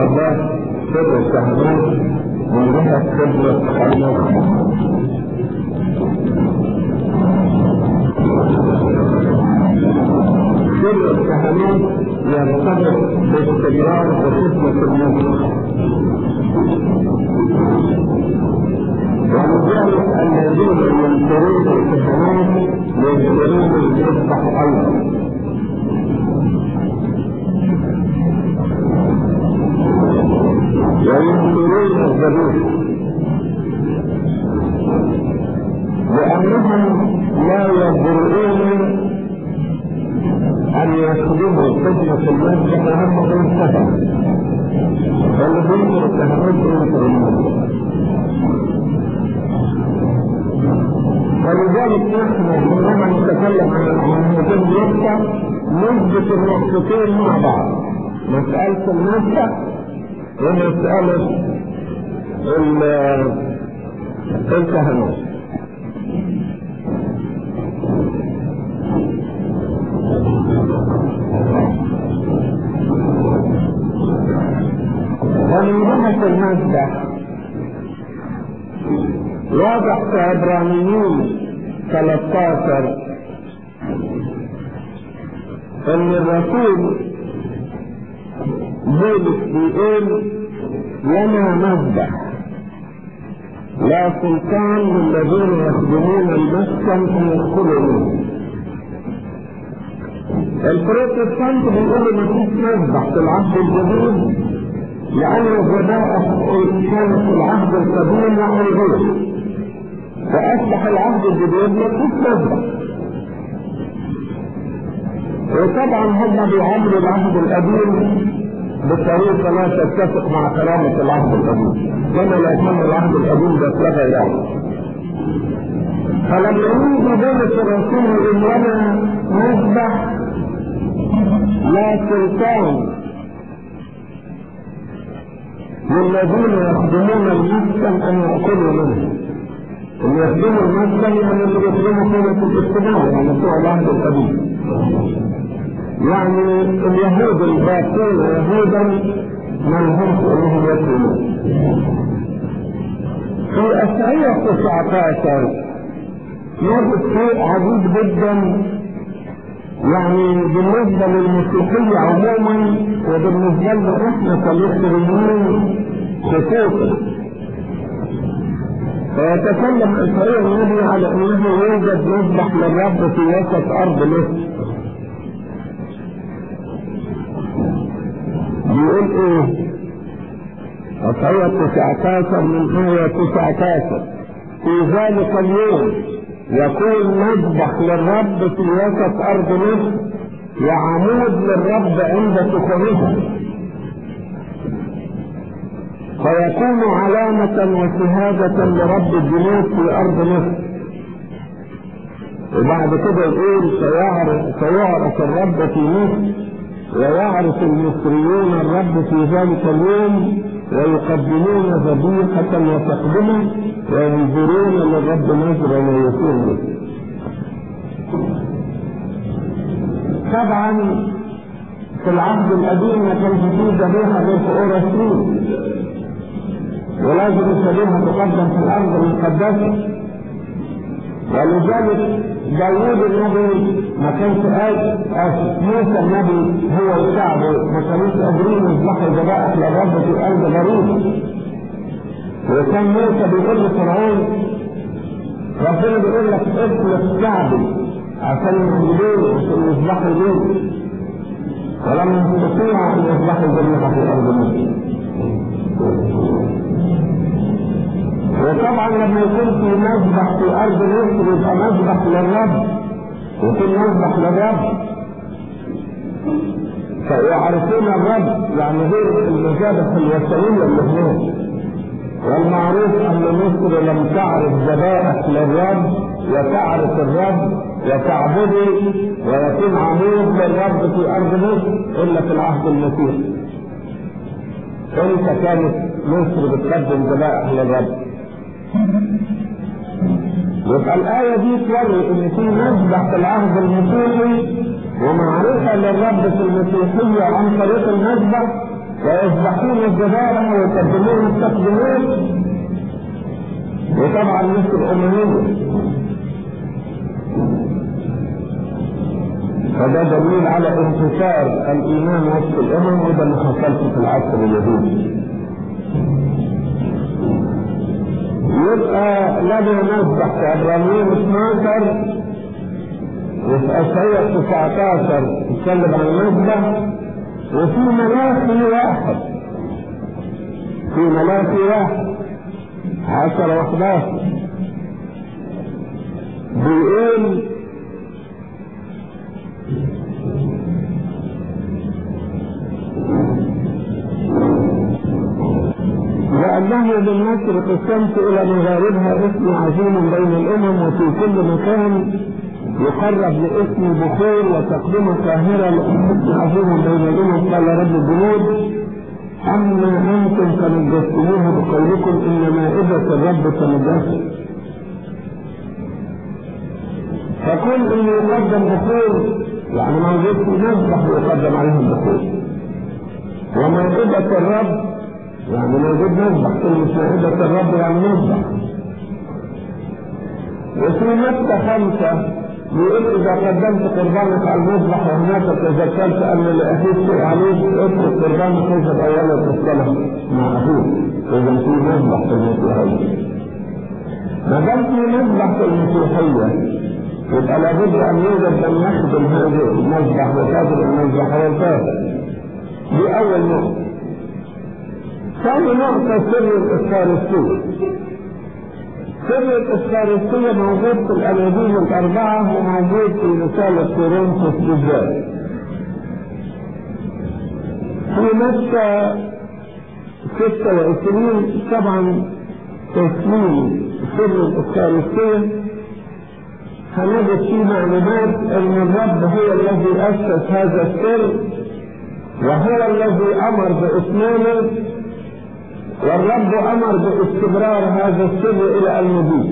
ده سر الكهنوت من جهة خدمة النص سر الكهنوت يرتبط باستمرار وخدمة النص ولذلك الذين ينكرون الكهنوت ينكرون المسبح ايضا وينكرون الذبيح لأنهم لا يجرؤون أن يخدموا خدمة المسجد وهم بالسبب اللي بينكر التهميد بينكر المسجد ولذلك نحن حينما نتكلم عن هذه النقطة نثبت النقطتين مع بعض مسألة المسجد ومسألة الكهنوت ومن جهة المسبح واضح في عبرانيين 13 ان الرسول بولس بيقول لنا مذبح لا سلطان للذين يخدمون المسكن ان يدخلوا منه البروتستانت بيقولوا ما فيش مذبح في العهد الجديد لأن الذبائح كانت في العهد القديم وملغية فأصبح العهد الجديد ما فيش مذبح وطبعا هم بيعاملوا العهد القديم بطريقة لا تتفق مع كرامة العهد القديم كما لا كان العهد القديم ده اتلغى يعني فلما يجي بولس الرسول يقول لنا مذبح لا سلطان للذين يخدمون المسكن ان ياكلوا منه اللي يخدموا المسكن يعني اللي يخدموا قيمة الاجتماع يعني بتوع العهد القديم يعني اليهود الباقين يهودا ما لهمش انهم ياكلوا في اشعياء 19 نجد شيء عجيب جدا يعني بالنسبة للمسيحية عموما وبالنسبة لنا احنا كمصريين خصوصا فيتكلم إسرائيل النبي على انه يوجد مذبح للرب في وسط ارض مصر بيقول ايه إسرائيل 19 من آية 19 في ذلك اليوم يكون مذبح للرب في وسط ارض مصر وعمود للرب عند سكنها فيكون علامة وشهادة لرب الجنود في ارض مصر وبعد كده يقول سيعرف, سيعرف الرب في مصر ويعرف المصريون الرب في ذلك اليوم ويقدمون ذبيحة وتقدمة وينظرون للرب نظرا ويكون به. طبعا في العهد القديم ما كانش فيه ذبيحة غير في أورشليم ولازم الذبيحة تقدم في الأرض المقدسة ولذلك داوود النبي ما كانش قال موسى النبي هو الشعب ما كانوش قادرين يذبحوا ذبائح للرب في ارض غريبه وكان موسى بيقول لفرعون ربنا بيقول لك اطلق شعبي عشان يعبدوه عشان يذبحوا ليه ولم يستطيعوا ان يذبحوا ذبيحه في ارض مصر وطبعا لما يكون في مذبح في ارض مصر يبقى مذبح للرب يكون مذبح للرب فيعرفون الرب يعني غير المذابح الوثنيه اللي هناك والمعروف ان مصر لم تعرف ذبائح للرب وتعرف الرب وتعبده ويكون عمود للرب في ارض مصر الا في العهد المسيحي امتى كانت مصر بتقدم ذبائح للرب يبقى الآية دي توري إن في مذبح في العهد المسيحي ومعرفة للرب في المسيحية عن طريق المذبح ويذبحون الذبائح ويقدمون التقديمات وطبعا مثل الأممية فده دليل على انتشار الإيمان وسط الأمم وده اللي حصلت في العصر اليهودي يبقى لنا نذبح في عبرانيين 12 وفي أشعية 19 تتكلم عن المذبح وفي ملاكي واحد في ملاكي واحد عشر وحدات بيقول لأنه بالمشرق الشمس إلى مغاربها اسم عظيم بين الأمم وفي كل مكان يقرب لاسم بخور وتقدمة طاهرة لاسم عظيم بين الأمم قال رب الجنود أما أنتم فنجستموه بقولكم إن مائدة الرب تنجست فكل إن يقدم بخور يعني موجود في مذبح ويقدم عليهم بخور ومائدة الرب يعني موجود مذبح كلمة مائدة الرب يعني مذبح وفي متى خمسة يقول إذا قدمت قربانك على المذبح وهناك تذكرت أن لأخيك شيء عليك اترك قربانك اذهب أولا تصطلح مع أخوك إذا في مذبح في المسيحية ما دام في مذبح في المسيحية يبقى لابد أن يوجد من يخدم هذه المذبح وكافر المذبح والكافر دي أول نقطة ثاني نقطة سر الإفكارستية سر الإفكارستية موجود في الأناجيل الأربعة وموجود في رسالة كورنثوس بالذات. في متى 26 طبعا تسليم سر الإفكارستية هنجد فيه معلومات أن الرب هو الذي أسس هذا السر وهو الذي أمر بإتمامه والرب امر باستمرار هذا السر الى المضي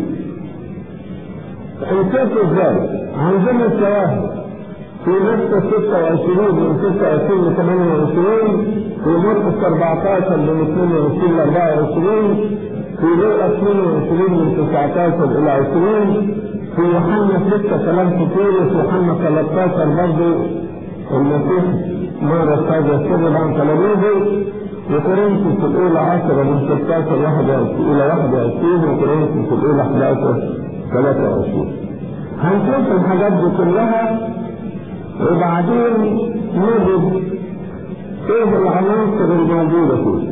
انكيف ذلك عندنا شواهد في متى 26 من 26 ل 28 في مرقس 14 من 22 ل 24 في لوقا 22 من 19 الى 20 في يوحنا 6 كلام كتير في يوحنا 13 برضه المسيح مارس هذا السر عن تلاميذه وكورنثوس الأولى 10 من 16 21 إلى 21 وكورنثوس الأولى 11 23 هنشوف الحاجات دي كلها وبعدين نجد ايه العناصر الموجودة فيه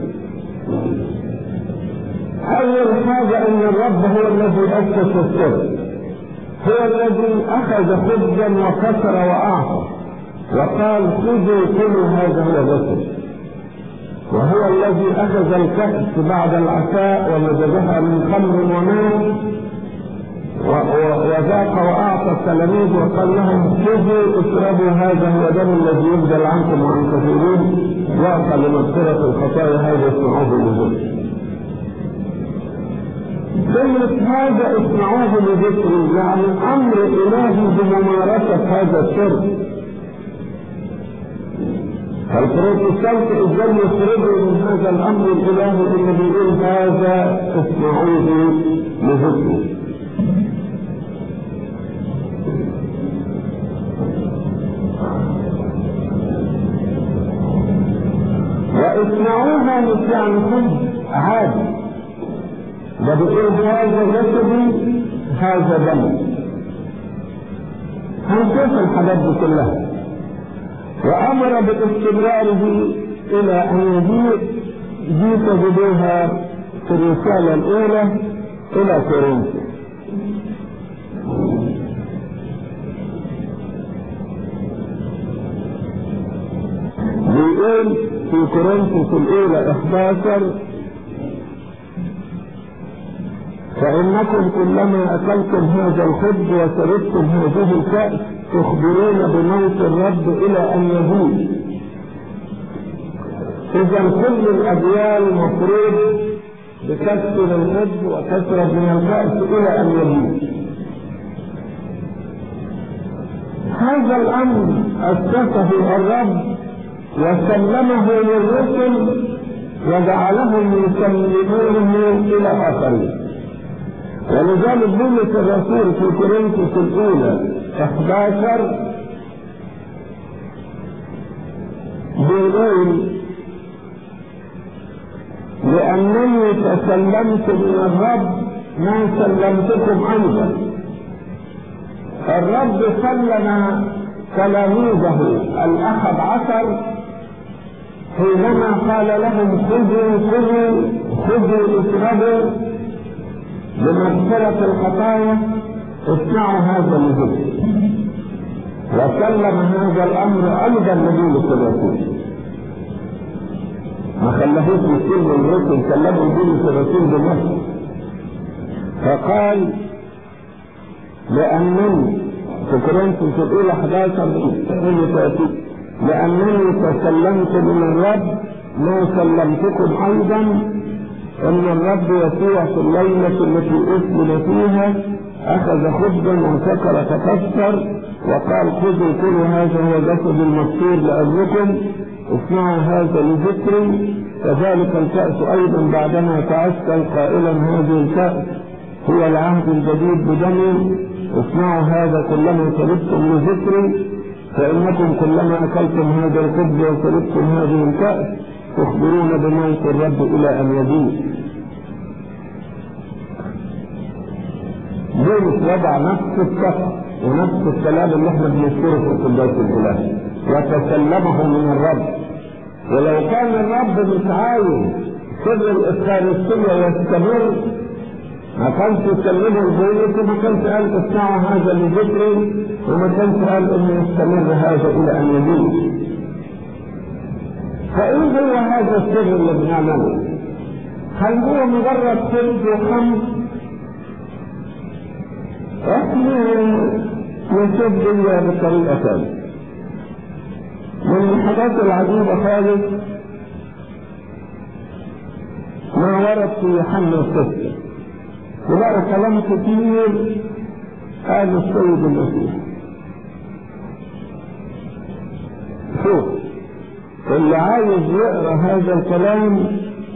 أول حاجة أن الرب هو الذي أسس السر هو الذي أخذ خبزا وكسر وأعطى وقال خذوا كل هذا هو جسد وهو الذي أخذ الكأس بعد العشاء ومزجها من خمر وماء وذاق وأعطى التلاميذ وقال لهم خذوا اشربوا هذا هو دم الذي يبذل عنكم وعن كثيرين يعطى لمغفرة الخطايا هذا اسمعوه لذكر كلمة هذا اسمعوه لذكر يعني أمر إلهي بممارسة هذا السر فالبروتستانت ازاي يخرجوا من هذا الامر الالهي اللي بيقول هذا اسمعوه لذكره واسمعوها مش يعني خبز عادي ده بيقول هذا جسدي هذا دمي هنشوف الحاجات دي كلها وأمر باستمراره إلى أن يجيء جيت بدوها في الرسالة الأولى إلى كورنثوس بيقول في كورنثوس الأولى 11 فإنكم كلما أكلتم هذا الخبز وشربتم هذه الكأس تخبرون بموت الرب إلى أن يموت إذا كل الأجيال مفروض بكسر الخبز وكسرة من الكأس إلى أن يموت هذا الأمر أسسه الرب وسلمه للرسل وجعلهم يسلمونه الى اخرين ولذلك بولس الرسول في كورنثوس الاولى 11 بيقول لأنني تسلمت من الرب ما سلمتكم أيضا الرب سلم تلاميذه الأحد عشر حينما قال لهم خذوا خذوا خذوا اشربوا بمغفرة الخطايا اصنعوا هذا لذكر وسلم هذا الامر ايضا لبولس الرسول ما خلاهوش يسلم الرسل سلمه بولس الرسول بنفسه فقال لانني في كورنثوس الاولى 11 32 لانني تسلمت من الرب ما سلمتكم ايضا ان الرب يسوع في الليله التي اسلم فيها اخذ خبزا وسكر فكسر وقال خذوا كل هذا هو جسد المذكور لاجلكم اصنعوا هذا لذكري كذلك الكأس أيضا بعدما تعسكر قائلا هذه الكأس هو العهد الجديد بدمي اصنعوا هذا كلما شربتم لذكري فإنكم كلما أكلتم هذا الخبز وشربتم هذه الكأس تخبرون بموت الرب إلى أن يجيء بولس وضع نفس الصف ونفس الكلام اللي احنا بنذكره في القداس الإلهي وتسلمه من الرب ولو كان الرب مش عايز سر الإفخارستية يستمر ما كانش يسلمه لبولس وما كانش قال اصنعوا هذا لذكري وما كانش قال انه يستمر هذا الى ان يجيء فايه هو هذا السر اللي بنعمله؟ هل هو مجرد خبز وخمس؟ احنا نشوف دنيا بطريقه ثانيه من الحاجات العجيبه خالص ما ورد في يوحنا الستة وبقى كلام كتير قال السيد المسيح شوف اللي عايز يقرا هذا الكلام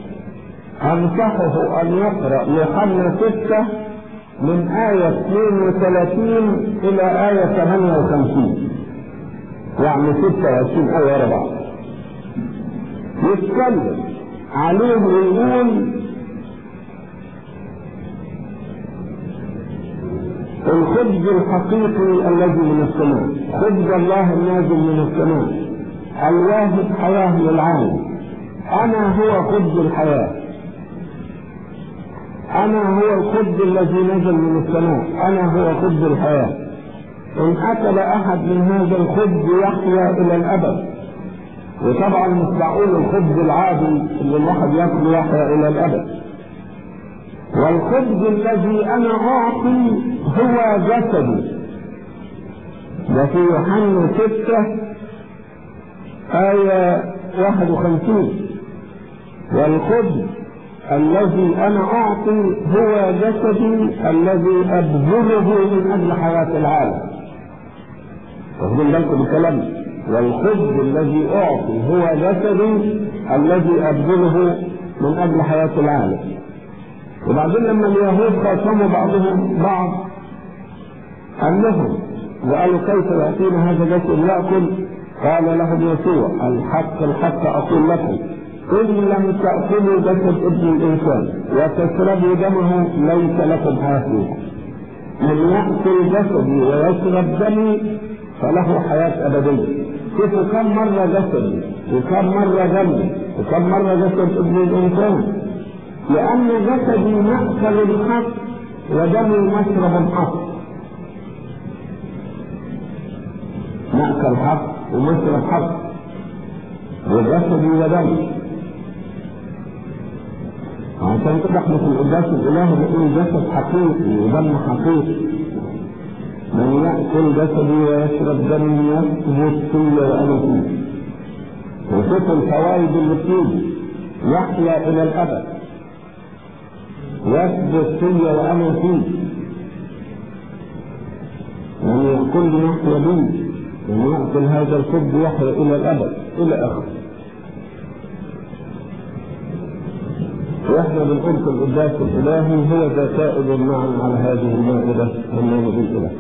انصحه ان يقرا يوحنا ستة من آية 32 إلى آية 58 يعني 26 آية ورا بعض يتكلم عليه ويقول الخبز الحقيقي الذي من السماء خبز الله النازل من السماء الواهب حياة للعالم أنا هو خبز الحياة أنا هو الخبز الذي نزل من السماء أنا هو خبز الحياة إن أكل أحد من هذا الخبز يحيا إلى الأبد وطبعا مش معقول الخبز العادي اللي الواحد ياكله يحيا إلى الأبد والخبز الذي انا اعطي هو جسدي ده في يوحنا ستة آية 51 والخبز الذي انا اعطي هو جسدي الذي ابذله من اجل حياة العالم واخدين بالكم بالكلام والخبز الذي اعطي هو جسدي الذي ابذله من اجل حياة العالم وبعدين لما اليهود خاصموا بعضهم بعض قال لهم وقالوا كيف يأتينا هذا جسد يأكل قال لهم يسوع الحق الحق أقول لكم إن لم تأكلوا جسد ابن الإنسان وتشربوا دمه ليس لكم حياة من يأكل جسدي ويشرب دمي فله حياة أبدية شوف كم مرة جسدي وكم مرة دمي وكم مرة جسد ابن الإنسان لأن جسدي مأكل الحق ودمي مشرب الحق مأكل حق ومشرب حق وجسدي ودمي عشان كده احنا في القداس الالهي بنقول جسد حقيقي ودم حقيقي من يأكل جسدي ويشرب دمي يثبت في وأنا فيه وشوف الفوائد اللي بتيجي يحيا إلى الأبد يثبت في وأنا فيه يعني يقول يحيى بي من يأكل هذا الخبز يحيا إلى الأبد إلى آخره واحنا بنقول في القداس الالهي هو ذا سائد معنا على هذه المائده والنبي الاله.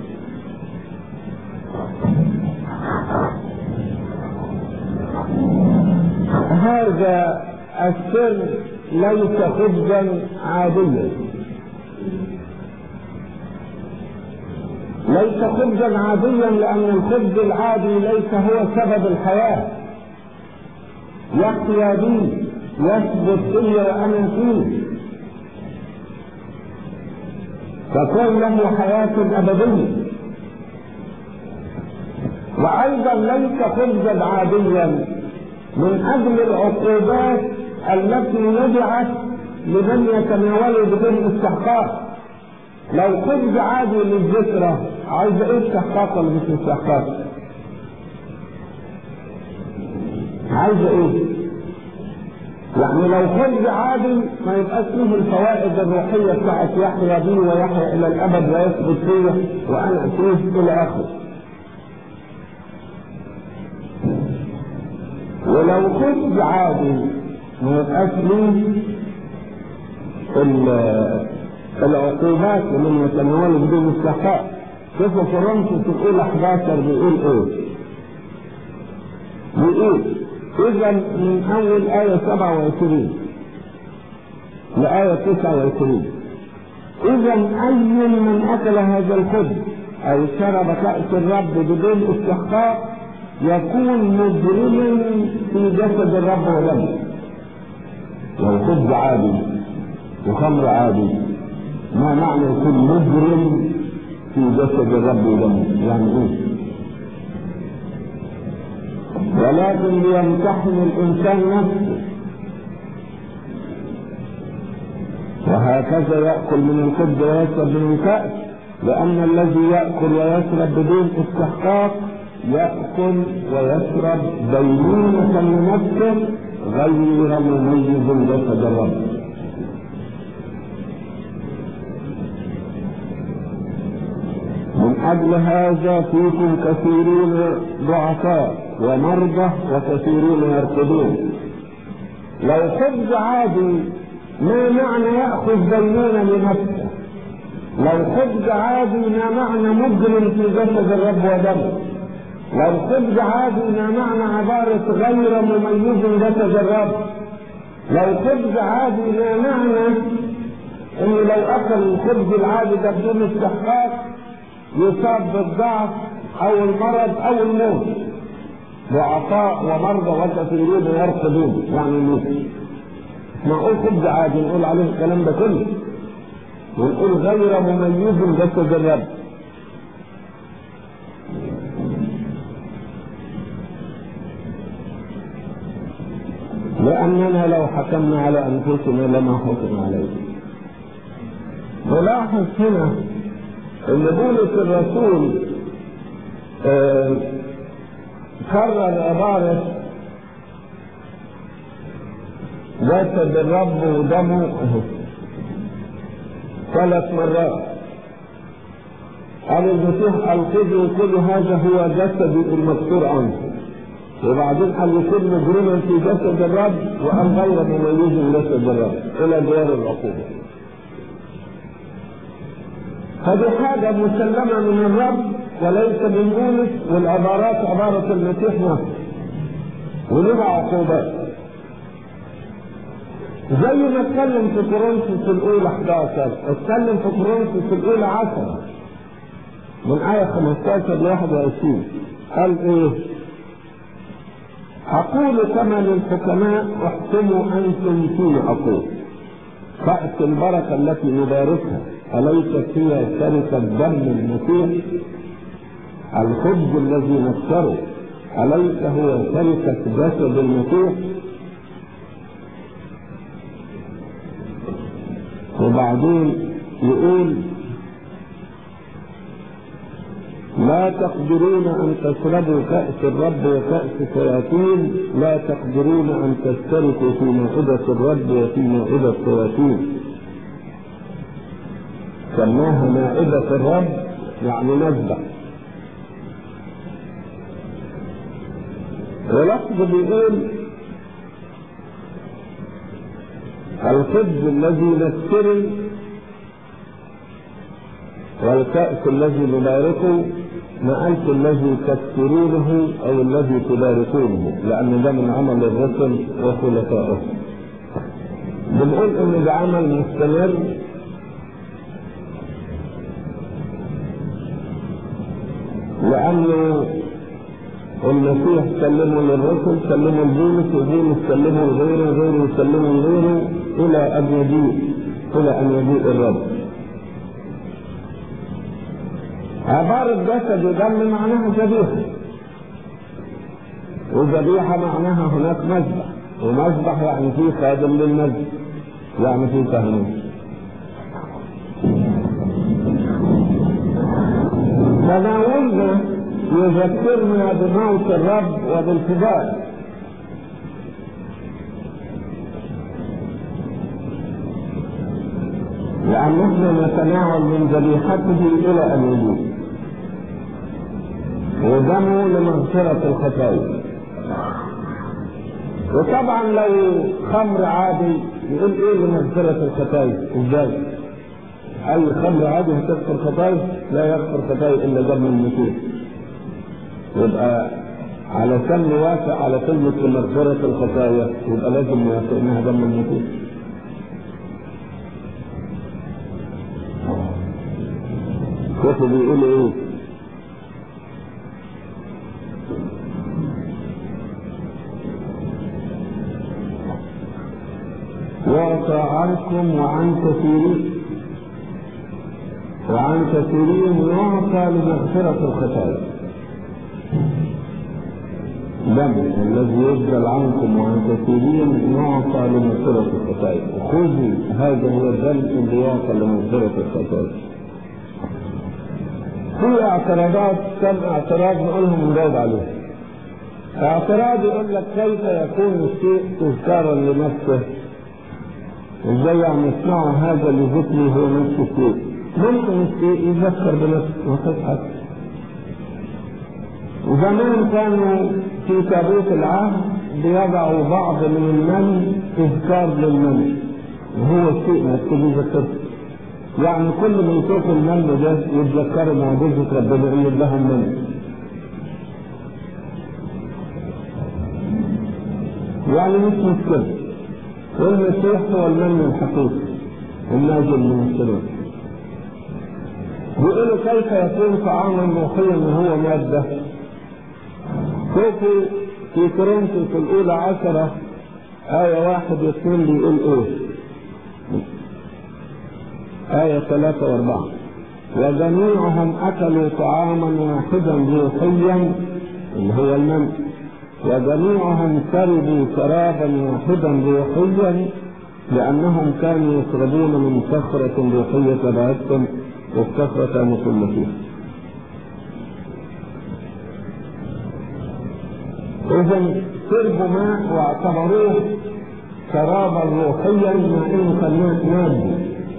هذا السر ليس خبزا عاديا ليس خبزا عاديا لان الخبز العادي ليس هو سبب الحياه يحيا به يثبت فيه وانا فيه تكون له حياه ابديه وايضا ليس خبزا عاديا من اجل العقوبات التي وضعت لمن يتناول بدون استحقاق لو خبز عادي للذكرى عايز ايه استحقاق ولا مش استحقاق؟ عايز ايه؟ يعني لو خبز عادي ما يبقاش فيه الفوائد الروحية بتاعت يحيى بي ويحيى إلى الأبد ويثبت فيه وأنا فيه إلى آخره. ولو خبز عادي ما يبقاش فيه العقوبات لمن يتناول بدون استحقاق. شوفوا كورنثوس الأولى 11 بيقول إيه؟ بيقول إذا من أول آية 27 لآية 29 إذا أي من أكل هذا الخبز أو شرب كأس الرب بدون استحقاق يكون مجرما في جسد الرب ودمه لو خبز عادي وخمر عادي ما معنى يكون مجرم في جسد الرب ودمه يعني ايه ولكن ليمتحن الانسان نفسه وهكذا ياكل من الخبز ويشرب من الكاس لان الذي ياكل ويشرب بدون استحقاق ياكل ويشرب دينونه لنفسه غير مميز جسد الرب من أجل هذا فيكم كثيرون ضعفاء ومرضى وكثيرون يرقدون لو خبز عادي ما معنى يأخذ دينونة لنفسه لو خبز عادي ما معنى مجرم في جسد الرب ودمه لو خبز عادي ما معنى عبارة غير مميز جسد الرب لو خبز عادي ما معنى انه لو اكل الخبز العادي ده بدون استحقاق يصاب بالضعف او المرض او الموت ضعفاء ومرضى وكثيرون يرقدون يعني الموت نقول خبز عادي نقول عليه الكلام ده كله ونقول غير مميز جسد الرب لأننا لو حكمنا على أنفسنا لما حكم علينا نلاحظ هنا ان بولس الرسول آه كرر عبارة جسد الرب ودمه ثلاث مرات قال المسيح القدر كل هذا هو جسدي المذكور عنه وبعدين قال يكون مجرما في جسد الرب وقال غير مميز جسد الرب الى ديار العقوبه هذه حاجة مسلمة من الرب وليس من بولس والعبارات عبارة المسيح نفسه ولها عقوبات زي ما اتكلم في كورنثوس الأولى 11 اتكلم في كورنثوس الأولى 10 من آية 15 ل 21 قال إيه؟ أقول كما للحكماء احكموا أنتم فيما أقول فأت البركة التي نباركها أليست هي شركة دم المسيح الخبز الذي نكسره أليس هو شركة جسد المسيح وبعدين يقول لا تقدرون أن تشربوا كأس الرب وكأس الشياطين لا تقدرون أن تشتركوا في مائدة الرب وفي مائدة الشياطين سماها مائدة الرب يعني مذبح ولفظ بيقول الخبز الذي نشتري والكأس الذي نباركه ما قالش الذي تكسرونه او الذي تباركونه لان ده من عمل الرسل وخلفائهم بنقول ان ده عمل مستمر لانه المسيح سلمه للرسل سلمه لبولس وبولس سلمه لغيره وغيره يسلمه لغيره الى ان يجيء الى ان يجيء الرب عبارة جسد ودم معناها ذبيحة وذبيحة معناها هناك مذبح ومذبح يعني فيه خادم للمذبح يعني فيه كهنوت تناولنا يذكرنا بموت الرب وبالفداء لأن احنا نتناول من ذبيحته إلى أن يجيب ودمه لمغفرة الخطايا وطبعا لو خمر عادي يقول ايه لمغفرة الخطايا ازاي؟ اي خمر عادي هتغفر خطايا لا يغفر خطايا الا دم المسيح يبقى علشان نوافق على كلمة مغفرة الخطايا يبقى لازم نوافق انها دم المسيح شوفوا بيقول ايه يعطى عنكم وعن كثيرين وعن كثيرين يعطى لمغفرة الخطايا دم الذي يبذل عنكم وعن كثيرين يعطى لمغفرة الخطايا خذوا هذا هو الدم اللي يعطى لمغفرة الخطايا في اعتراضات كم اعتراض نقولهم نجاوب عليهم اعتراض يقول لك كيف يكون الشيء تذكارا لنفسه ازاي يعني يصنعوا هذا لذكره هو نفس الشيء ممكن الشيء يذكر بنفسه ما فيش حاجه زمان كانوا في تابوت العهد بيضعوا بعض من المن تذكار للمن وهو الشيء مكتوب يذكره يعني كل من يشوف المن ده يتذكروا معجزة ربنا ان لهم من يعني مش مشكلة والمسيح هو المن الحقيقي النازل من السماء بيقولوا كيف يكون طعاما روحيا وهو مادة شوفوا في كورنثوس الأولى عشرة آية واحد واثنين بيقول إيه؟ آية ثلاثة وأربعة وجميعهم أكلوا طعاما واحدا روحيا اللي هو المن وجميعهم شربوا شرابا واحدا روحيا لأنهم كانوا يشربون من صخرة روحية تبعتهم والصخرة كانت المسيح إذا شربوا ماء واعتبروه شرابا روحيا مع انه كان مادي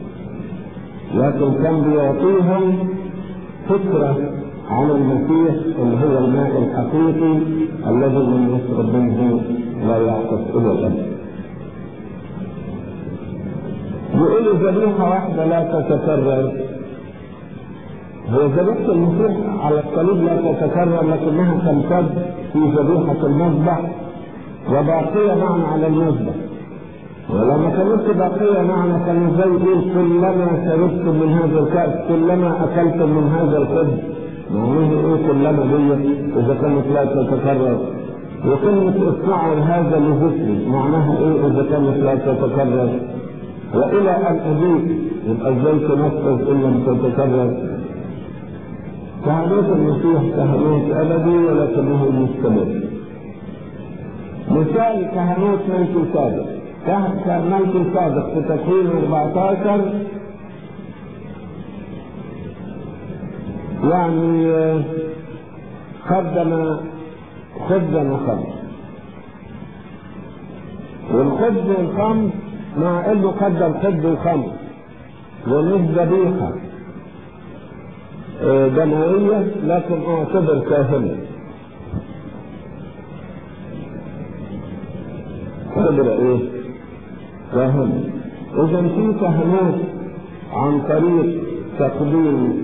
لكن كان بيعطيهم فكرة عن المسيح اللي هو الماء الحقيقي الذي من يشرب منه لا يعطش إلى الأبد. يقول ذبيحة واحدة لا تتكرر هو ذبيحة المسيح على الصليب لا تتكرر لكنها تمتد في ذبيحة المذبح وباقية معنا على المذبح ولما كانت باقية معنا كان زي ايه كلما شربتم من هذا الكأس كلما أكلتم من هذا الخبز معناه ايه كلما دي إذا كانت لا تتكرر وكلمة اصنعوا هذا لذكري معناها ايه إذا كانت لا تتكرر وإلى أن أجيب يبقى ازاي تنفذ إن لم تتكرر كهنوت المسيح كهنوت أبدي ولكنه مستمر مثال كهنوت ملك صادق كان ملك صادق في تكوين 14 يعني قدم خبزا وخمر والخبز والخمر مع انه قدم خبز وخمر ومش ذبيحه دمويه لكن اعتبر كاهنا خبرة ايه؟ كهنة إذا في كهنوت عن طريق تقديم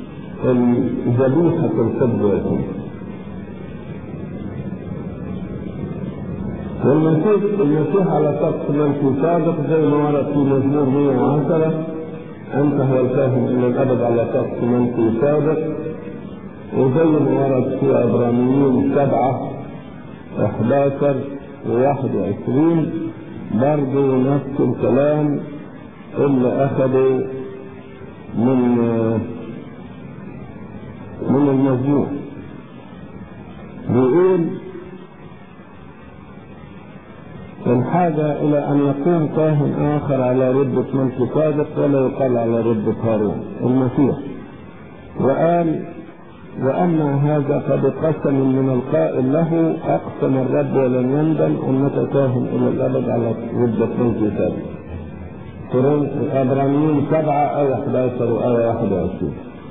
ذبيحة الخبز والمسيح المسيح على طقس ملكي سابق زي ما ورد في مزمور 110 أنت هو الكاهن إلى الأبد على طقس ملكي سابق وزي ما ورد في عبرانيين سبعة 11 و21 برضه نفس الكلام اللي أخذوا من من المزمور بيقول الحاجة إلى أن يقوم كاهن آخر على ربة ملك صادق ولا يقال على ربة هارون المسيح وقال وأما هذا قد قسم من القائل له أقسم الرب ولن يندم أنك كاهن إلى الأبد على ربة ملك صادق قرون عبرانيين سبعة آية 11 وآية 21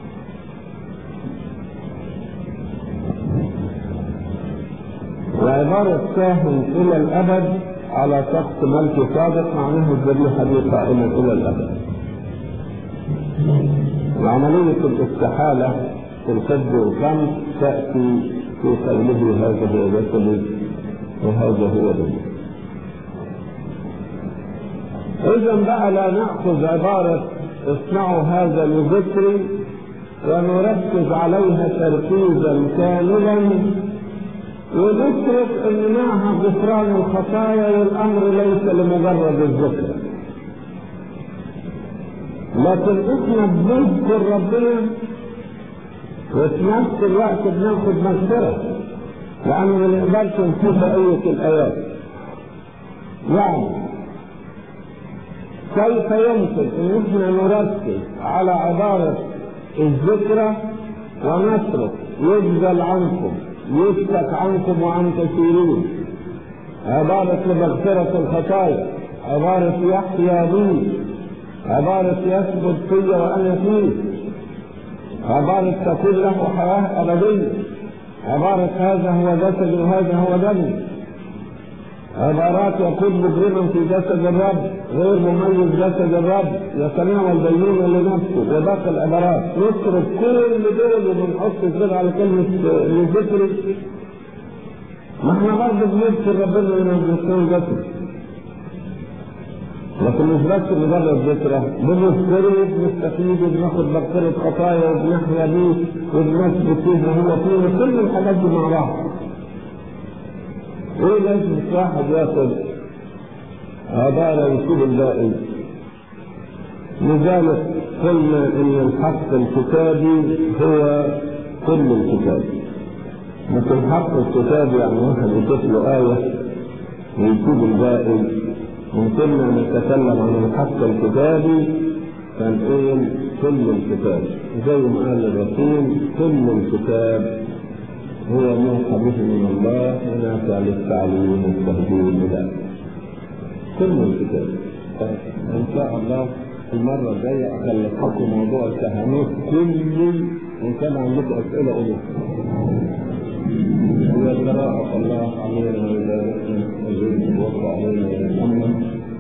وعبارة كاهن إلى الأبد على شخص ملك صادق معناه الذبيحة دي قائمة إلى الأبد. وعملية الاستحالة في الخبز والخمس تأتي في قوله هذا هو جسدي وهذا هو دمي. إذا بقى لا نأخذ عبارة اصنعوا هذا لذكري ونركز عليها تركيزا كاملا ونترك ان معها غفران الخطايا والامر ليس لمجرد الذكر لكن احنا بنذكر ربنا وفي نفس الوقت بناخد مغفره لانه ما نقدرش نشوف بقيه الايات يعني كيف يمكن ان احنا نركز على عباره الذكرى ونترك يجزل عنكم يسلك عنكم وعن كثيرين عبارة لمغفرة الخطايا عبارة يحيى بي عبارة يثبت في وأنا فيه عبارة تكون له حياة أبدية عبارة هذا هو جسدي وهذا هو دمي عبارات يكون مجرما في جسد الرب غير مميز جسد الرب يتناول بيننا لنفسه وباقي العبارات نترك كل دول وبنحط كده على كلمة لذكر ما احنا برضه بنذكر ربنا من الذكر جسد لكن مش بس مجرد ذكرى بنذكره بنستفيد وبناخد مغفرة خطايا وبنحيا بيه وبنثبت فيه هو فيه كل الحاجات دي مع بعض ايه لازم واحد ياخد عبارة يسيب الباقي لذلك قلنا ان الحق الكتابي هو كل الكتاب لكن الحق الكتابي يعني واحد يضيف له آية ويسيب الباقي وكنا نتكلم عن الحق الكتابي فنقول كل الكتاب زي ما قال الرسول كل الكتاب هو موحى به من الله ونافع للتعليم والتهديد إلى كل الكتاب إن شاء الله المرة الجاية أخلصكم موضوع الكهنوت كله وإن كان عندكم أسئلة قولوا هي قراءة الله علينا ويباركنا ويزيد ويوفق علينا ويرحمنا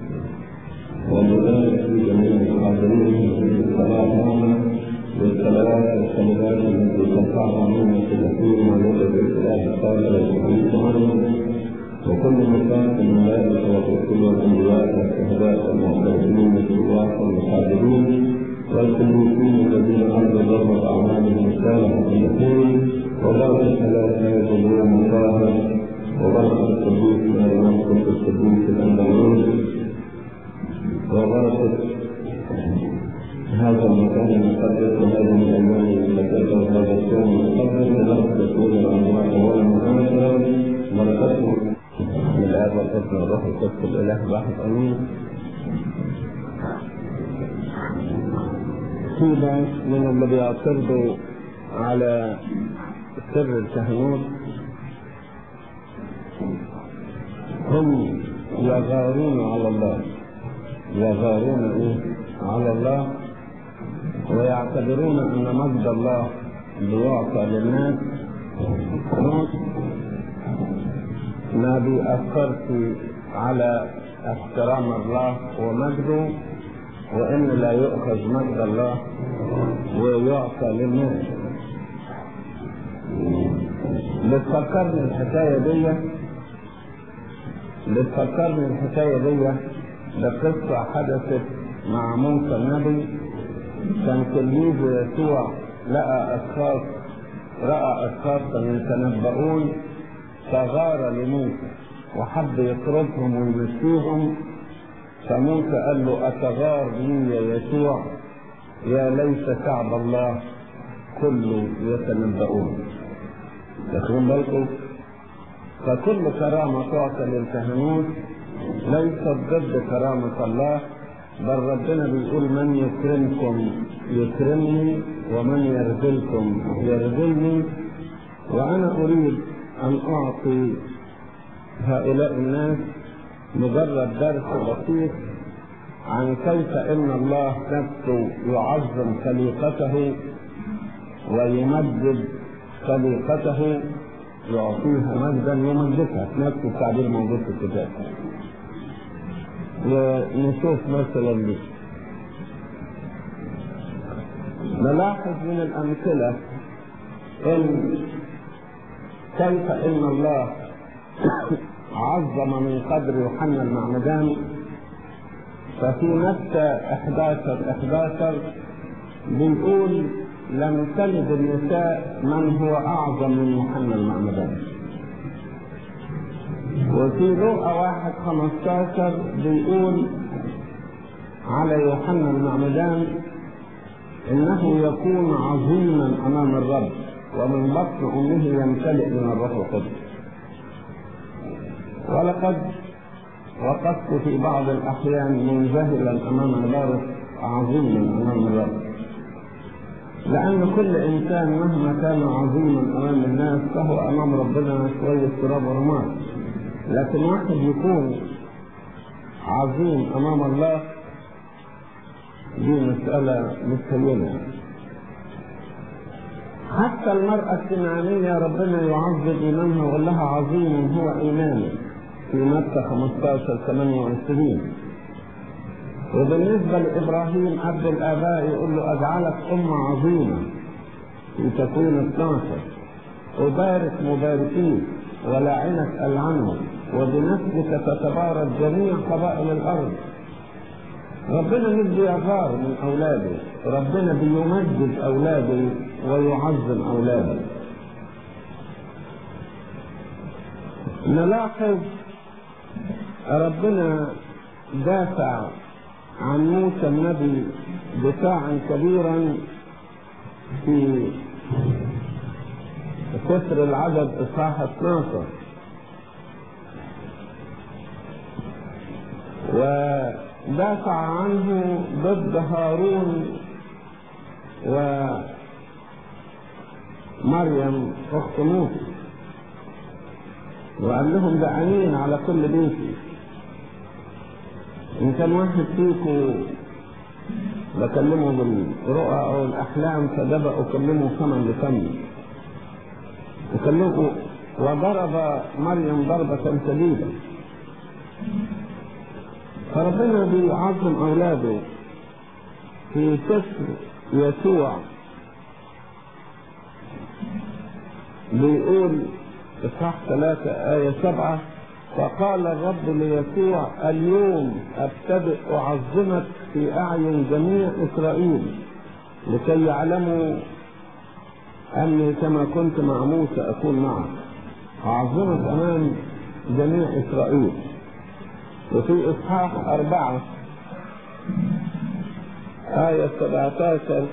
وبذلك في جميع الحاضرين بالصلاة معنا والصلوات والصلوات التي ترفعنا منا في كثير من الوقت الإله الصالح والحديث عنه وكل مكان الملائكة والرسل والأنبياء والشهداء والمعترفين والسواق والمحاضرين والقديسين الذين أرضوا ضربة أعمالهم الصالحة المسلمين وبركة هذا اليوم الطاهر وبركة القديس مريم كنت القديس الأندلس وبركة هذا المكان المقدس وهذه الأيام المقدسة وهذا اليوم المقدس وبركة كل الأموات والمؤثرة بركته للآب والابن والروح القدس الإله واحد آمين في ناس من اللي بيعترضوا على سر الكهنوت هم يغارون على الله يغارون ايه على الله ويعتبرون ان مجد الله بيعطى للناس ما بيأثرش على احترام الله ومجده وان لا يؤخذ مجد الله ويعطى للناس بتفكرني الحكايه دي بتفكرني الحكايه دي بقصه حدثت مع موسى النبي كان تلميذ يسوع لقى اشخاص راى اشخاصا يتنبؤون فغار لموسى وحب يطردهم ويمشيهم فموسى قال له اتغار لي يا يسوع يا ليت شعب الله كله يتنبؤون تاخدون بالكم فكل كرامه تعطى للكهنوت ليست ضد كرامه الله بل ربنا بيقول من يكرمكم يكرمني ومن يرذلكم يرذلني وانا اريد ان اعطي هؤلاء الناس مجرد درس بسيط عن كيف ان الله نفسه يعظم خليقته ويمجد خليقته يعطيها مجدا يمجدها نفس التعبير موجود في الكتاب ونشوف مثلا دي نلاحظ من الأمثلة إن كيف إن الله عظم من قدر يوحنا المعمدان ففي متى 11 11 بنقول لم تلد النساء من هو أعظم من يوحنا المعمدان وفي لوقا واحد 15 بيقول على يوحنا المعمدان انه يكون عظيما امام الرب ومن بطن امه يمتلئ من الروح القدس ولقد وقفت في بعض الاحيان منذهلا امام عباره عظيما امام الرب لان كل انسان مهما كان عظيما امام الناس فهو امام ربنا شويه تراب ورماد لكن واحد يكون عظيم امام الله دي مسألة مستهينة حتى المرأة الكنعانية ربنا يعظم إيمانها ويقول لها عظيم هو إيمانك في متى 15 28 وبالنسبة لإبراهيم عبد الآباء يقول له أجعلك أمة عظيمة في تكوين 12 أبارك مباركين ولاعنك ألعنهم وبنسلك تتبارك جميع قبائل الأرض ربنا مش بيغار من أولاده ربنا بيمجد أولاده ويعظم أولاده نلاحظ ربنا دافع عن موسى النبي دفاعا كبيرا في سفر العدد اصحاح 12 ودافع عنه ضد هارون ومريم اخت موسى وقال لهم ده امين على كل بيتي ان كان واحد فيكم بكلمه بالرؤى او الاحلام فده اكلمه فما لفم وكلمه وضرب مريم ضربة شديدة فربنا بيعظم أولاده في سفر يسوع بيقول إصحاح ثلاثة آية سبعة فقال الرب ليسوع اليوم أبتدئ أعظمك في أعين جميع إسرائيل لكي يعلموا أني كما كنت مع موسى أكون معك أعظمك أمام جميع إسرائيل وفي إصحاح أربعة آية 17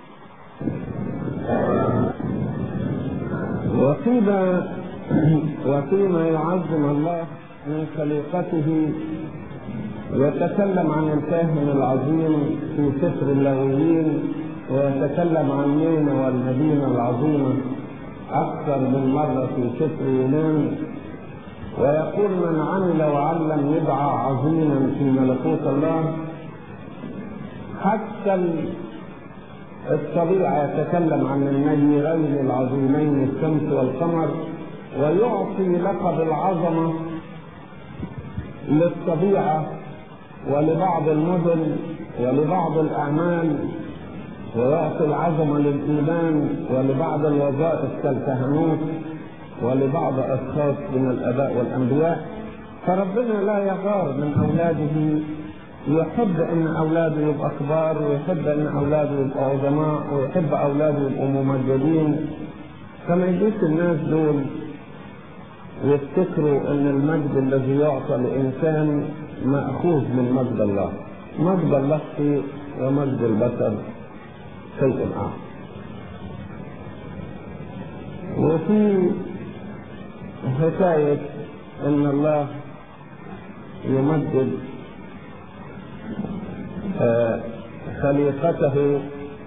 وفيما وفيما يعظم الله من خليقته يتكلم عن الكاهن العظيم في سفر اللاويين ويتكلم عن مينا والمدينة العظيمة أكثر من مرة في سفر يونان ويقول من عمل وعلم يدعى عظيما في ملكوت الله حتى الطبيعة يتكلم عن النيرين العظيمين الشمس والقمر ويعطي لقب العظمة للطبيعة ولبعض المدن ولبعض الأعمال ويعطي العظمة للإيمان ولبعض الوظائف كالكهنوت ولبعض أشخاص من الآباء والأنبياء فربنا لا يغار من أولاده يحب ان اولاده يبقى كبار ويحب ان اولاده يبقى عظماء ويحب اولاده يبقوا ممجدين فما يجيش الناس دول يفتكروا ان المجد الذي يعطى لانسان ماخوذ من مجد الله مجد الله شيء ومجد البشر شيء اخر وفي حكايه ان الله يمجد خليقته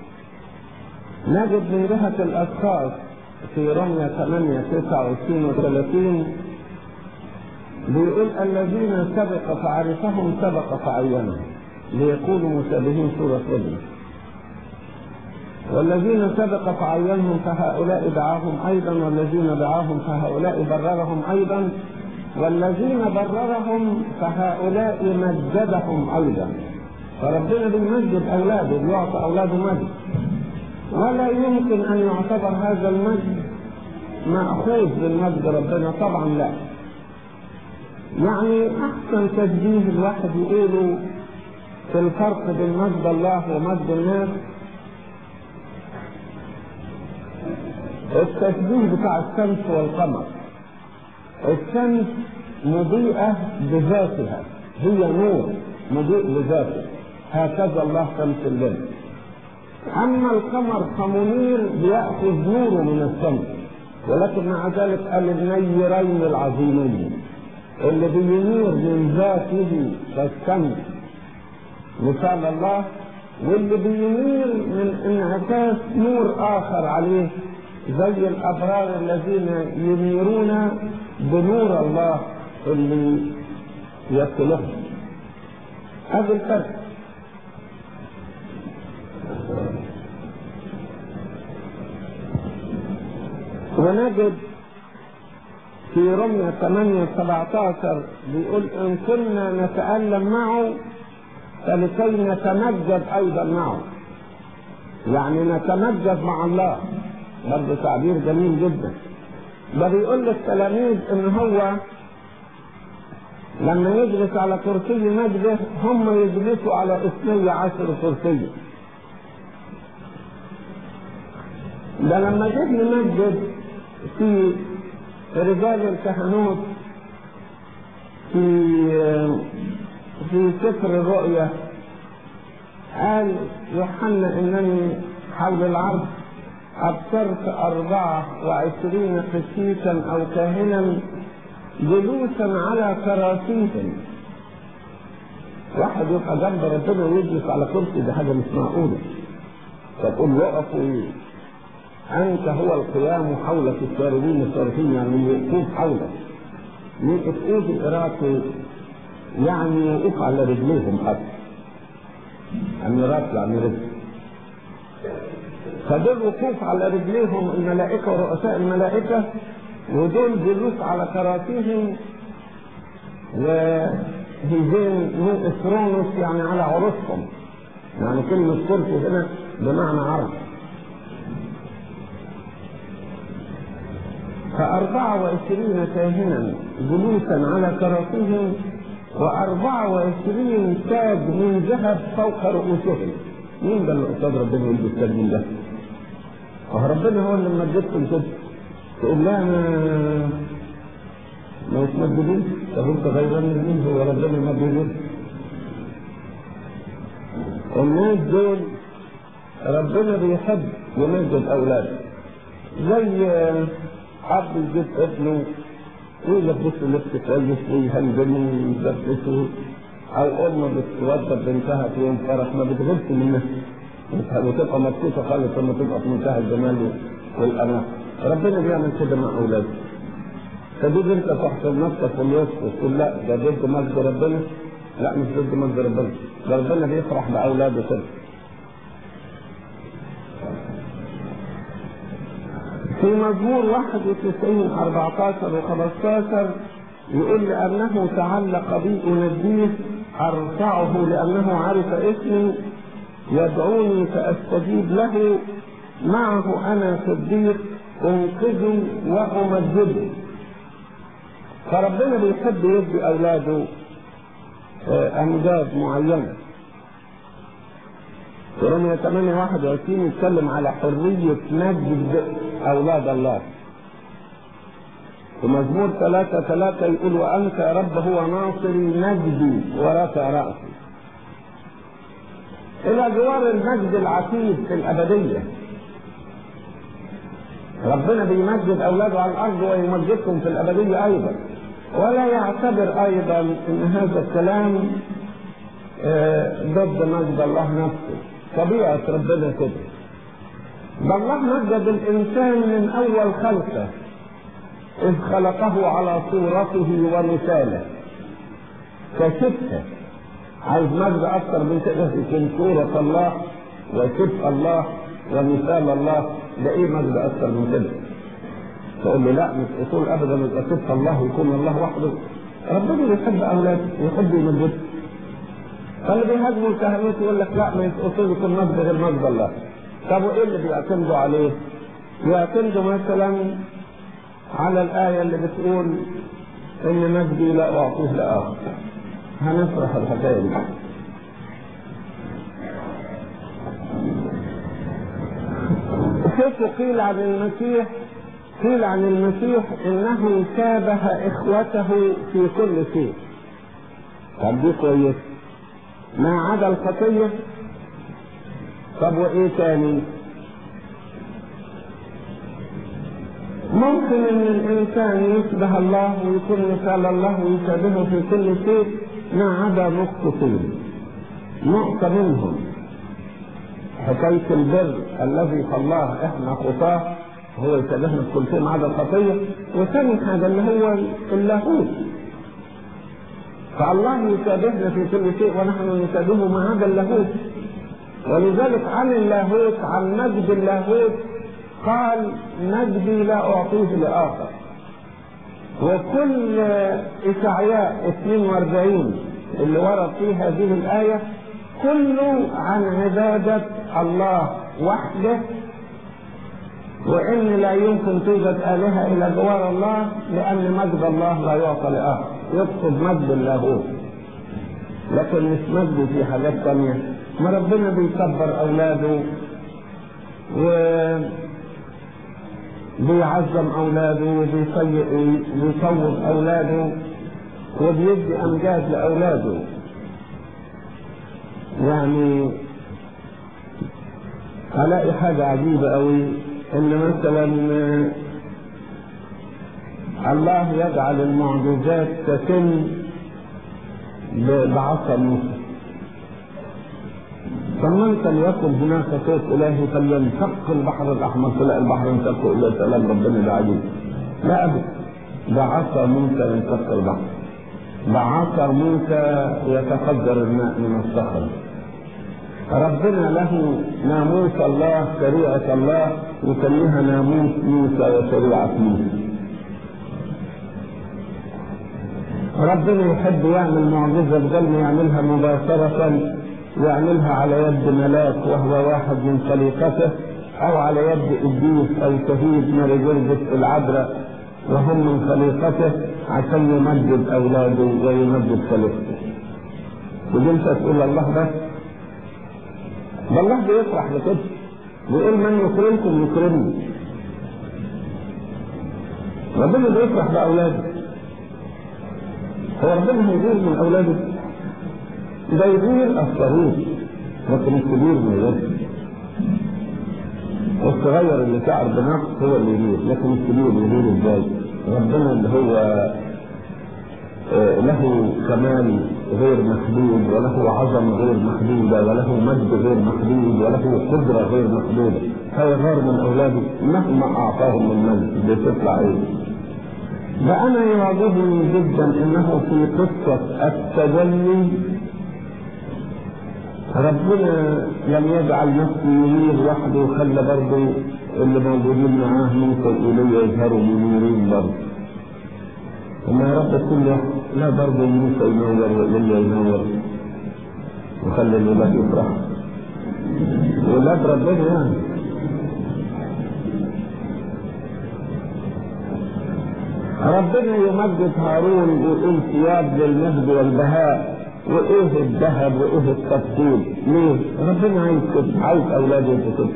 نجد من جهة الأشخاص في رمية 8 29 و 30 بيقول الذين سبق فعرفهم سبق فعينهم ليكونوا مشابهين صورة ابنه والذين سبق فعينهم فهؤلاء دعاهم أيضا والذين دعاهم فهؤلاء بررهم أيضا والذين بررهم فهؤلاء مجدهم أيضا فربنا بيمجد اولاده بيعطي اولاده مجد ولا يمكن ان يعتبر هذا المجد ماخوذ من مجد ربنا طبعا لا يعني احسن تشبيه الواحد يقوله في الفرق بين مجد الله ومجد الناس التشبيه بتاع الشمس والقمر الشمس مضيئة بذاتها هي نور مضيء لذاته هكذا الله شمس الليل أما القمر كمنير بيأخذ نوره من الشمس ولكن مع ذلك قال النيرين العظيمين اللي بينير من ذاته كالشمس مثال الله واللي بينير من انعكاس نور آخر عليه زي الأبرار الذين ينيرون بنور الله اللي يصلهم هذا الفرق ونجد في رمية 8 17 بيقول إن كنا نتألم معه فلكي نتمجد أيضا معه يعني نتمجد مع الله برضه تعبير جميل جدا ده بيقول للتلاميذ ان هو لما يجلس على كرسي مجده هم يجلسوا على اثني عشر كرسي ده لما جه نمجد في رجال الكهنوت في في سفر الرؤيا قال يوحنا انني حول العرض أبصرت أربعة وعشرين قسيسا أو كاهنا جلوسا على كراسيهم واحد يبقى جنب ربنا ويجلس على كرسي ده حاجة مش معقولة فتقول وقفوا أنت هو القيام حولك الشاربين الصارفين يعني وقوف حولك من وقوف العراق يعني وقوف على رجليهم حتى الميراث يعني رجل فدول وقوف على رجليهم الملائكة ورؤساء الملائكة ودول جلوس على كراسيهم وهيزين من إسرونس يعني على عروسهم يعني كلمة كرسي هنا بمعنى عرض فأربعة وعشرين كاهنا جلوسا على كراسيهم وأربعة وعشرين تاج من ذهب فوق رؤوسهم مين ده اللي قصاد ربنا يلبس تاج من ده؟ ربنا هو اللي مجدكم كده تقول لا انا ما يتمجدين طب انت غيران مين هو ربنا مجدين الناس دول ربنا بيحب يمجد اولاده زي اب يجيب ابنه ويلبسه لبس كويس ويهندمه ويلبسه او ام بتوضب بنتها في يوم فرح ما بتغلش منها وتبقى مبسوطة خالص لما تبقى في منتهى الجمال والأمان ربنا بيعمل كده مع أولاده فتيجي أنت تحصل نفسك في الوسط وتقول لا ده ضد مجد ربنا لا مش ضد مجد ربنا ده ربنا بيفرح بأولاده كده في مزمور 91 14 و 15 يقول لأنه تعلق بي أنجيه أرفعه لأنه عرف اسمي يدعوني فأستجيب له معه أنا صديق أنقذه وأمجده فربنا بيحب يدي أولاده أمجاد معينة في رمية 8 21 يتكلم على حرية مجد أولاد الله في مزمور ثلاثة ثلاثة يقول وأنت يا رب هو ناصري مجدي ورفع رأسي إلى جوار المجد العتيد في الأبدية ربنا بيمجد أولاده على الأرض ويمجدكم في الأبدية أيضا ولا يعتبر أيضا أن هذا الكلام ضد مجد الله نفسه طبيعة ربنا كده ده الله مجد الإنسان من أول خلقه إذ خلقه على صورته ومثاله كشبه عايز مجد أكثر من كده يكون صورة الله وشبه الله ومثال الله ده إيه مجد أكثر من كده؟ تقول لي لا مش أصول أبدا يبقى شبه الله ويكون الله وحده ربنا يحب أولاده ويحب يمجده فاللي بيهاجموا الكهنوت يقول لك لا ما اصول يكون مجد غير مجد الله طب وايه اللي بيعتمدوا عليه؟ بيعتمدوا مثلا على الآية اللي بتقول إن مجدي لا أعطيه لآخر هنشرح الحكاية دي كيف قيل عن المسيح قيل عن المسيح انه شابه اخوته في كل شيء طب دي كويس ما عدا الخطيه طب وايه تاني ممكن ان الانسان يشبه الله ويكون مثال الله ويشابهه في كل شيء ما عدا نقطتين نقطه منهم حكايه البر الذي خلاه احنا خطاه هو يشبهنا في كل شيء ما عدا الخطيه وثاني حاجه اللي هو اللاهوت فالله يشابهنا في كل شيء ونحن نشابهه ما عدا اللاهوت ولذلك عن اللاهوت عن مجد اللاهوت قال مجدي لا أعطيه لآخر وكل إشعياء 42 اللي ورد فيه هذه الآية كله عن عبادة الله وحده وإن لا يمكن توجد آلهة إلى جوار الله لأن مجد الله لا يعطى لآخر يقصد مجد اللاهوت لكن مش مجد في حاجات تانية ما ربنا بيكبر أولاده و بيعظم اولاده وبيصوب اولاده وبيدي امجاد لاولاده يعني الاقي حاجه عجيبه قوي ان مثلا الله يجعل المعجزات تتم بعصا موسى فمن فليكن هناك صوت الهي فلينشق البحر الاحمر تلاقي البحر ينشق الى سلام ربنا ده عجيب لا ابدا ده عصا موسى ينشق البحر ده عصا موسى يتفجر الماء من الصخر ربنا له ناموس الله شريعة الله يسميها ناموس موسى وشريعة موسى ربنا يحب يعمل معجزة بدل ما يعملها مباشرة يعملها على يد ملاك وهو واحد من خليقته او على يد ابليس او شهيد ماري جرجس العذراء وهم من خليقته عشان يمجد اولاده ويمجد خليقته ودي انت تقول الله بس ده الله بيفرح لكده بيقول من يكرمكم يكرمني ربنا بيفرح باولاده هو ربنا هيغير من اولاده ده يغير الصغير لكن الكبير ما يغيرش والصغير اللي شعر بنقص هو اللي يغير لكن الكبير يغير ازاي؟ ربنا اللي هو له كمال غير محدود وله عظمة غير محدودة وله مجد غير محدود وله قدرة غير محدودة فيغار من أولاده مهما أعطاهم من مجد بتطلع إيه؟ ده أنا يعجبني جدا إنه في قصة التجلي ربنا لم يجعل نفسه يمير وحده وخلى برضه اللي موجودين معاه موسى وإيليا يظهروا منيرين برضه وما يا رب تقول له لا برضه موسى ينور وإيليا ينور وخلي الولاد يفرح ولاد ربنا يعني ربنا يمجد هارون ويقول ثياب للمجد والبهاء وايه الذهب وايه التفصيل ليه؟ ربنا عايز كده عايز اولاده يبقوا كده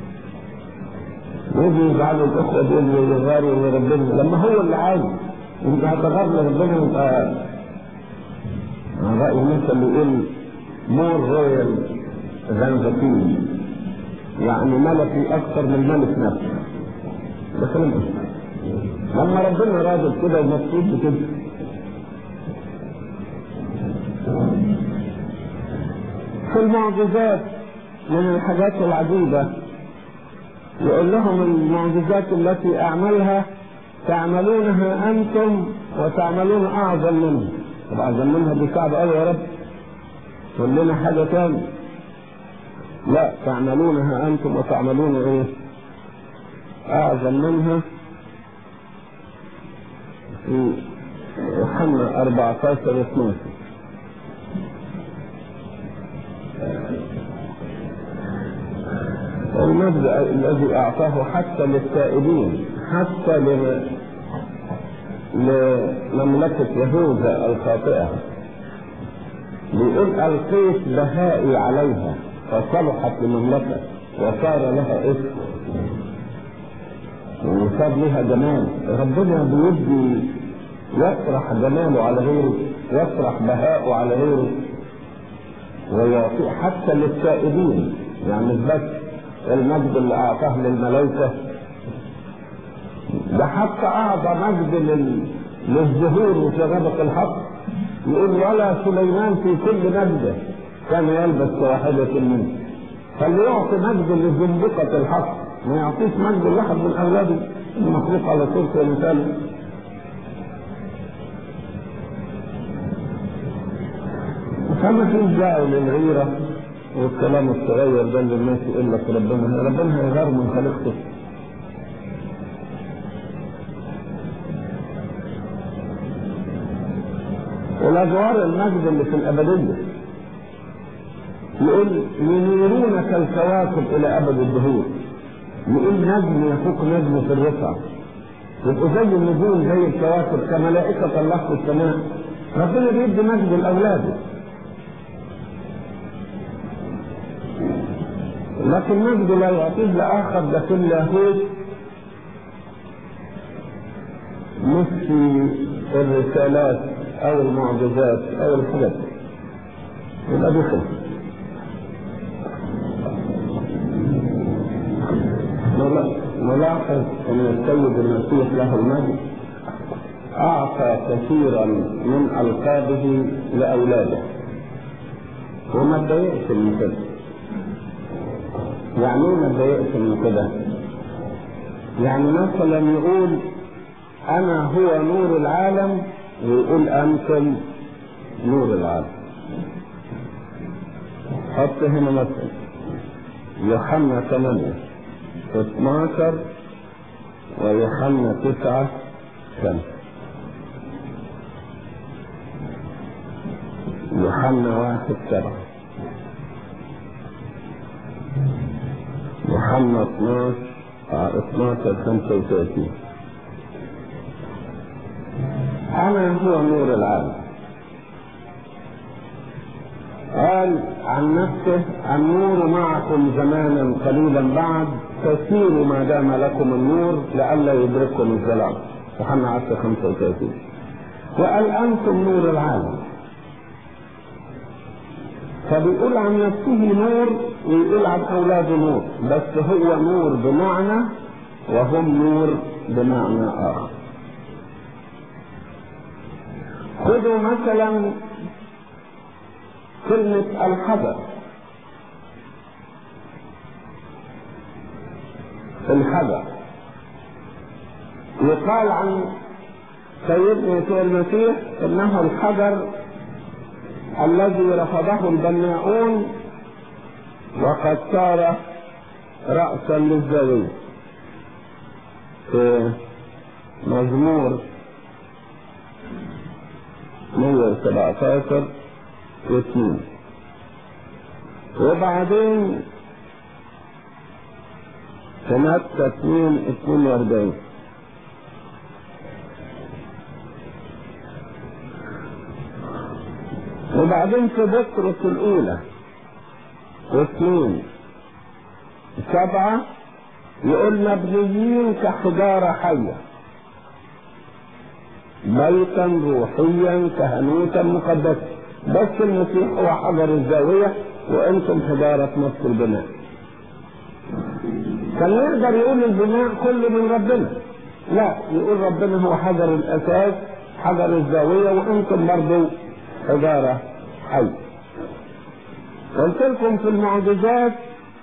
ويجي يزعلوا الاخوه دول ويغاروا لربنا لما هو اللي عايز انت هتغار لربنا يبقى على راي مثل اللي يقول مور رويال ذان ذا يعني ملكي اكثر من الملك نفسه ده كلام اسمه لما ربنا راضي كده ومبسوط بكده في المعجزات من الحاجات العجيبة يقول لهم المعجزات التي أعملها تعملونها أنتم وتعملون أعظم منها طب أعظم منها دي صعبة أوي يا رب قول لنا حاجة تاني لا تعملونها أنتم وتعملون إيه أعظم منها في يوحنا 14 12 المجد الذي أعطاه حتى للتائبين حتى لمملكة يهوذا الخاطئة بيقول ألقيت بهائي عليها فصلحت المملكة وصار لها اسم وصار لها جمال ربنا بيدي يطرح جماله على غيره يطرح بهاءه على غيره ويعطي حتى للتائبين يعني مش بس المجد اللي اعطاه للملائكه ده حتى اعطى مجد لل... للظهور وفي غبق الحق يقول ولا سليمان في كل مجده كان يلبس واحدة منه فليعطي مجد لزندقة الحق ما يعطيش مجد لواحد من اولاده المخلوق على صورته ومثاله فما فيش داعي للغيرة والكلام الصغير ده اللي الناس يقول لك ربنا ربنا هيغار من خلقته والادوار المجد اللي في الابديه يقول ينيرون كالكواكب الى ابد الدهور يقول نجم يفوق نجم في الرفع يبقوا زي النجوم زي الكواكب كملائكة الله في السماء ربنا بيدي مجد لأولاده لكن مجد لا يعطيه لآخر ده في اللاهوت مش في الرسالات أو المعجزات أو الحاجات يبقى دي خلق نلاحظ أن السيد المسيح له المجد أعطى كثيرا من ألقابه لأولاده وما اتضايقش من كده يعني ايه ما اتضايقش من كده؟ يعني مثلا يقول أنا هو نور العالم ويقول أنتم نور العالم حط هنا مثلا يوحنا 8 12 ويوحنا 9 5 يوحنا واحد سبعة يوحنا 12 12 35 أنا هو نور العالم قال عن نفسه النور معكم زمانا قليلا بعد تسيروا ما دام لكم النور لئلا يدرككم الظلام يوحنا 10 35 وقال انتم نور العالم فبيقول عن نفسه نور ويقول عن اولاده نور بس هو نور بمعنى وهم نور بمعنى اخر خذوا مثلا كلمة الحجر الحجر يقال عن سيدنا يسوع المسيح انه الحجر الذي رفضه البناؤون وقد صار رأسا للزاوية في مزمور 117 واثنين وبعدين سنة 2 42 وبعدين في بطرس الأولى واثنين سبعة يقول مبنيين كحجارة حية بيتا روحيا كهنوتا مقدسا بس المسيح هو حجر الزاوية وانتم حجارة نصف البناء كان يقدر يقول البناء كله من ربنا لا يقول ربنا هو حجر الاساس حجر الزاوية وانتم برضو حجارة حي قلت لكم في المعجزات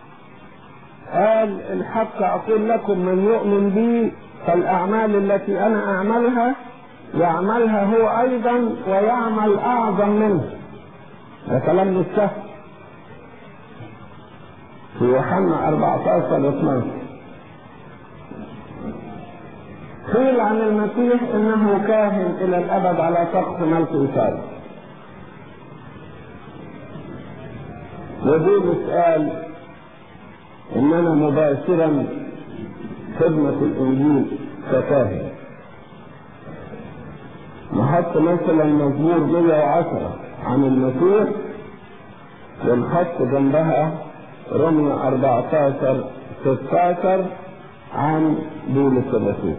قال الحق اقول لكم من يؤمن بي فالاعمال التي انا اعملها يعملها هو ايضا ويعمل اعظم منه ده كلام مش سهل في يوحنا 14 12 قيل عن المسيح انه كاهن الى الابد على سقف ملك ايسايا وبولس قال اننا مباشرا خدمة الانجيل ككاهن نحط مثلا مزمور 110 عن المسيح ونحط جنبها رمي 14 16 عن بولس الرسول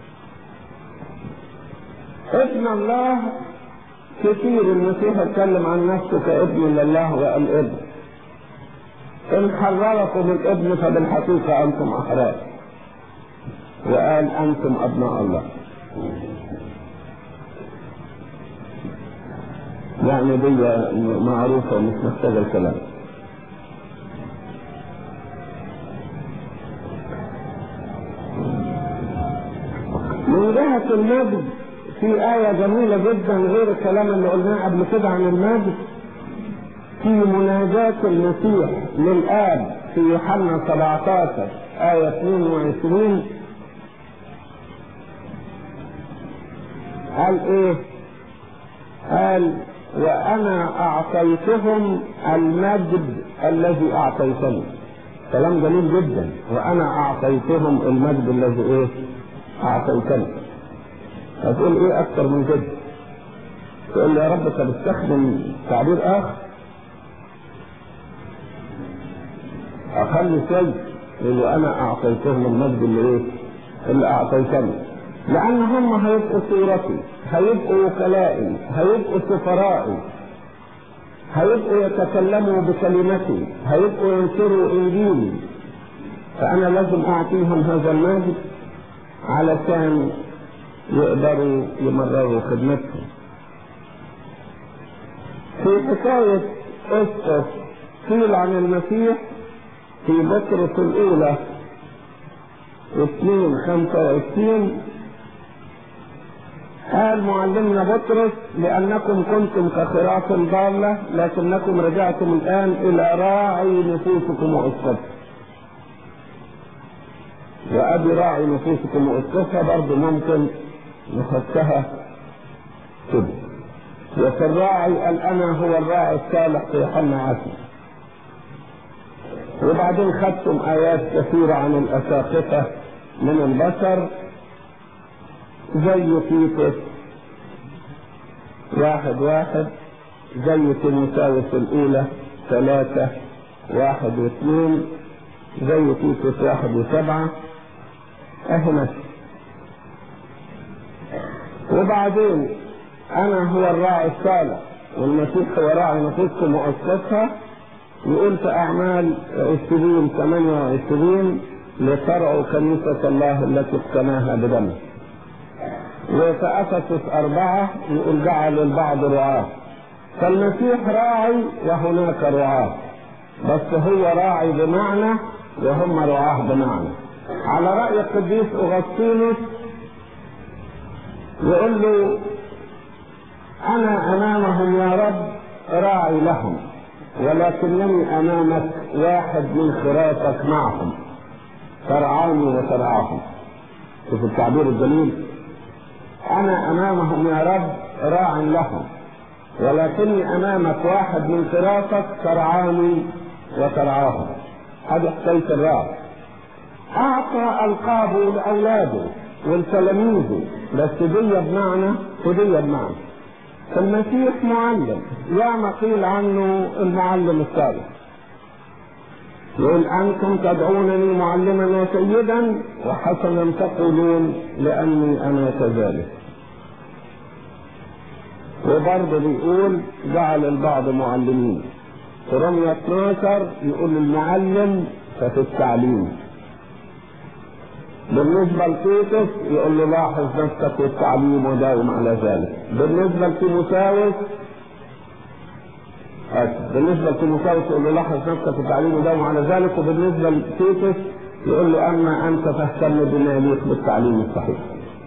ابن الله كثير المسيح اتكلم عن نفسه كابن لله وقال ابن ان حرركم الابن فبالحقيقه انتم احرار وقال انتم ابناء الله يعني دي معروفه ومش محتاجه الكلام من جهة المجد في آية جميلة جدا غير الكلام اللي قلناه قبل كده عن المجد في مناجاة المسيح للآب في يوحنا 17 آية 22 قال إيه؟ قال وأنا أعطيتهم المجد الذي أعطيتني كلام جميل جدا وأنا أعطيتهم المجد الذي إيه؟ أعطيتني هتقول إيه أكتر من كده؟ تقول لي يا رب أنت بتستخدم تعبير آخر أخلي شيء اللي أنا أعطيتهم المجد اللي إيه؟ اللي أعطيتني لأن هم هيبقوا صورتي هيبقوا وكلائي هيبقوا سفرائي هيبقوا يتكلموا بكلمتي هيبقوا ينشروا إنجيلي فأنا لازم أعطيهم هذا المجد علشان يقدروا يمرروا خدمتهم في حكاية قصة قيل عن المسيح في بطرس الأولى اثنين خمسة وعشرين قال معلمنا بطرس لأنكم كنتم كخراف ضالة لكنكم رجعتم الآن إلى راعي نفوسكم وأسقطها وأبي راعي نفوسكم وأسقطها برضه ممكن نحطها كده وفي الراعي قال أنا هو الراعي الصالح في يوحنا عشر وبعدين خدتم آيات كثيرة عن الأساقفة من البشر زي تيتس واحد واحد زي تيموثاوس الأولى ثلاثة واحد واثنين زي تيتس واحد وسبعة أهنا وبعدين أنا هو الراعي الصالح والمسيح هو راعي نفوسكم وأسقطها يقول في أعمال عشرين ثمانية وعشرين لترعوا كنيسة الله التي اقتناها بدمه وفي أفسس أربعة يقول جعل البعض رعاة فالمسيح راعي وهناك رعاة بس هو راعي بمعنى وهم رعاة بمعنى على رأي القديس أغسطينوس يقول له أنا أمامهم يا رب راعي لهم ولكنني أمامك واحد من خرافك معهم ترعاني وترعاهم شوف التعبير الجميل أنا أمامهم يا رب راع لهم ولكني امامك واحد من فراقك ترعاني وترعاهم هذه حكايه الراعي اعطى القابه لاولاده ولتلاميذه بس دي بمعنى ودي بمعنى المسيح معلم يا ما قيل عنه المعلم الصالح يقول أنتم تدعونني معلما وسيدا وحسنا تقولون لأني أنا كذلك وبرضه بيقول جعل البعض معلمين في رمية 12 يقول المعلم ففي التعليم بالنسبة لتيتس يقول له لاحظ نفسك والتعليم وداوم على ذلك بالنسبة لتيموساوس بالنسبة لتيموساوس يقول له لاحظ نفسك والتعليم وداوم على ذلك وبالنسبة لتيتس يقول له أما أنت فاهتم بما يليق بالتعليم الصحيح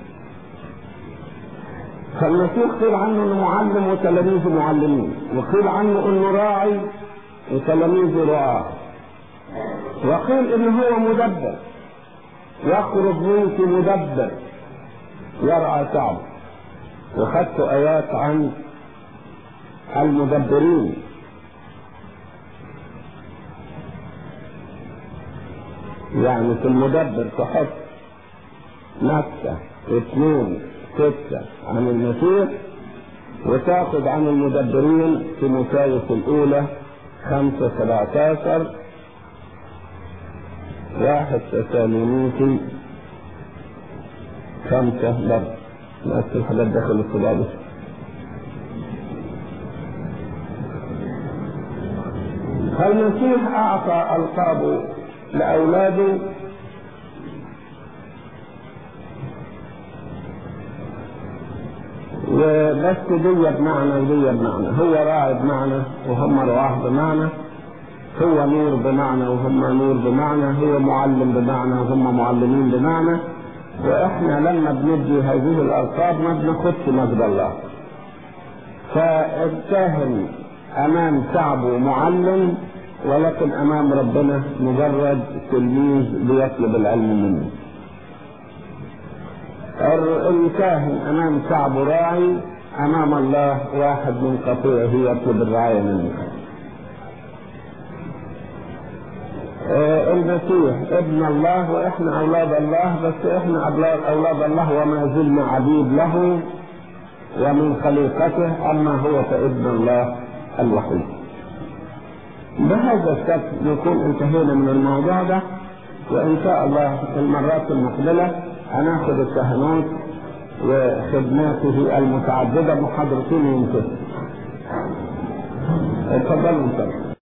فالمسيح قيل عنه انه معلم وتلاميذه معلمين وقيل عنه انه راعي وتلاميذه رعاة وقيل انه هو مدبر يخرج منك مدبر يرعى شعب وخدت ايات عن المدبرين يعني في المدبر تحط نكتة اثنين ستة عن المسيح وتاخذ عن المدبرين في مسايس الأولى خمسة سبعتاشر واحد تسالونيكي خمسة برد نفس الحاجات داخل الصلابة فالمسيح أعطى ألقابه لأولاده وبس دي بمعنى ودي بمعنى هو راعي بمعنى وهم رعاه بمعنى هو نور بمعنى وهم نور بمعنى هو معلم بمعنى وهم معلمين بمعنى واحنا لما بندي هذه الالقاب ما بناخدش مجد الله فالكاهن امام شعبه معلم ولكن امام ربنا مجرد تلميذ بيطلب العلم منه الكاهن امام شعبه راعي امام الله واحد من قطيعه يطلب الرعايه منه المسيح ابن الله واحنا اولاد الله بس احنا اولاد الله وما زلنا عبيد له ومن خليقته اما هو فابن الله الوحيد بهذا الشكل نكون انتهينا من الموضوع ده وان شاء الله في المرات المقبله هناخد الكهنوت وخدماته المتعدده محاضرتين يمكن اتفضلوا